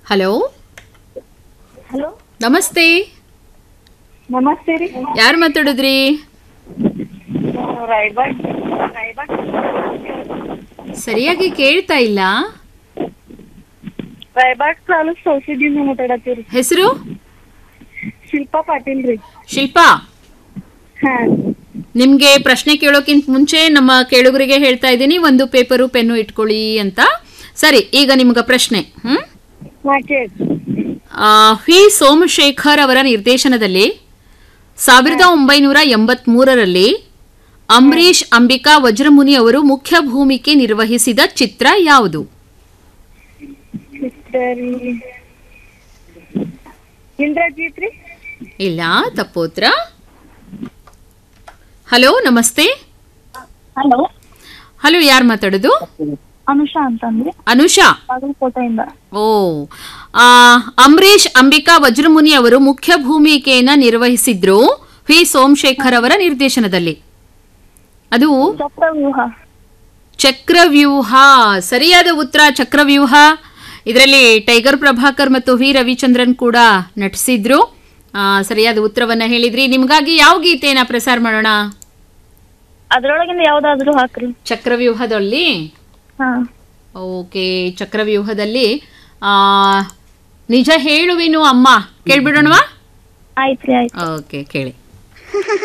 hello hello ನಮಸ್ತೆ ನಮಸ್ತೆ ರೀ ಯಾರು ಮಾತಾಡಿದ್ರಿ ರಾಯಬಾಗ್ ರಾಯಬಾಗ್ ಸರಿಯಾಗಿ ಕೇಳ್ತಾ ಇಲ್ಲ ರಾಯಬಾಗ್ ತಾಲೂಕ್ ಸೌಸಿದಿಂದ ಮಾತಾಡತ್ತೀರಿ ಹೆಸರು ಶಿಲ್ಪಾ ಪಾಟೀಲ್ ರೀ ಶಿಲ್ಪಾ ಹಾ ನಿಮ್ಗೆ ಪ್ರಶ್ನೆ ಕೇಳೋಕ್ಕಿಂತ ಮುಂಚೆ ನಮ್ಮ ಕೇಳುಗರಿಗೆ ಹೇಳ್ತಾ ಇದ್ದೀನಿ ಒಂದು ಪೇಪರು ಪೆನ್ನು ಇಟ್ಕೊಳ್ಳಿ ಅಂತ ಸರಿ ಈಗ ನಿಮ್ಗೆ ಪ್ರಶ್ನೆ ಹ್ಮ್ ಹಾ ಕೇಳಿ ಆ, ವಿ ಸೋಮಶೇಖರ್ ಅವರ ನಿರ್ದೇಶನದಲ್ಲಿ ಸಾವಿರದ ಒಂಬೈನೂರ ಎಂಬತ್ಮೂರರಲ್ಲಿ ಅಂಬರೀಷ್ ಅಂಬಿಕಾ ವಜ್ರಮುನಿ ಅವರು ಮುಖ್ಯ ಭೂಮಿಕೆ ನಿರ್ವಹಿಸಿದ ಚಿತ್ರ ಯಾವುದು ಸರಿ ಇಂದ್ರಜಿತ್ ರೀ ಇಲ್ಲ ತಪ್ಪೋತ್ರ ಹಲೋ ನಮಸ್ತೆ ಹಲೋ ಹಲೋ ಯಾರು ಮಾತಾಡೋದು ಅನುಷಾ ಅಂತಂದ್ರಿ ಅನುಷಾ ಬಾಗಲಕೋಟೆಯಿಂದ ಓ ಆ, ಅಂಬರೀಷ್ ಅಂಬಿಕಾ ವಜ್ರಮುನಿ ಅವರು ಮುಖ್ಯ ಭೂಮಿಕೆಯನ್ನ ನಿರ್ವಹಿಸಿದ್ರು ವಿ ಸೋಮಶೇಖರ್ ಅವರ ನಿರ್ದೇಶನದಲ್ಲಿ ಅದು ಚಕ್ರವ್ಯೂಹ ಚಕ್ರವ್ಯೂಹ ಸರಿಯಾದ ಉತ್ತರ ಚಕ್ರವ್ಯೂಹ ಇದರಲ್ಲಿ ಟೈಗರ್ ಪ್ರಭಾಕರ್ ಮತ್ತು ವಿ ರವಿಚಂದ್ರನ್ ಕೂಡ ನಟಿಸಿದ್ರು ಆ, ಸರಿಯಾದ ಉತ್ತರವನ್ನ ಹೇಳಿದ್ರಿ ನಿಮ್ಗಾಗಿ ಯಾವ ಗೀತೆಯನ್ನ ಪ್ರಸಾರ ಮಾಡೋಣ ಅದ್ರೊಳಗಿಂದ ಯಾವ್ದಾದ್ರು ಹಾಕ್ರಿ ಚಕ್ರವ್ಯೂಹದಲ್ಲಿ ಹಾ ಓಕೆ ಚಕ್ರವ್ಯೂಹದಲ್ಲಿ ಆ, ನಿಜ ಹೇಳುವೆನು ಅಮ್ಮ ಕೇಳ್ಬಿಡೋಣವಾ ಆಯ್ತ್ರಿ ಆಯ್ತು ಓಕೆ ಕೇಳಿ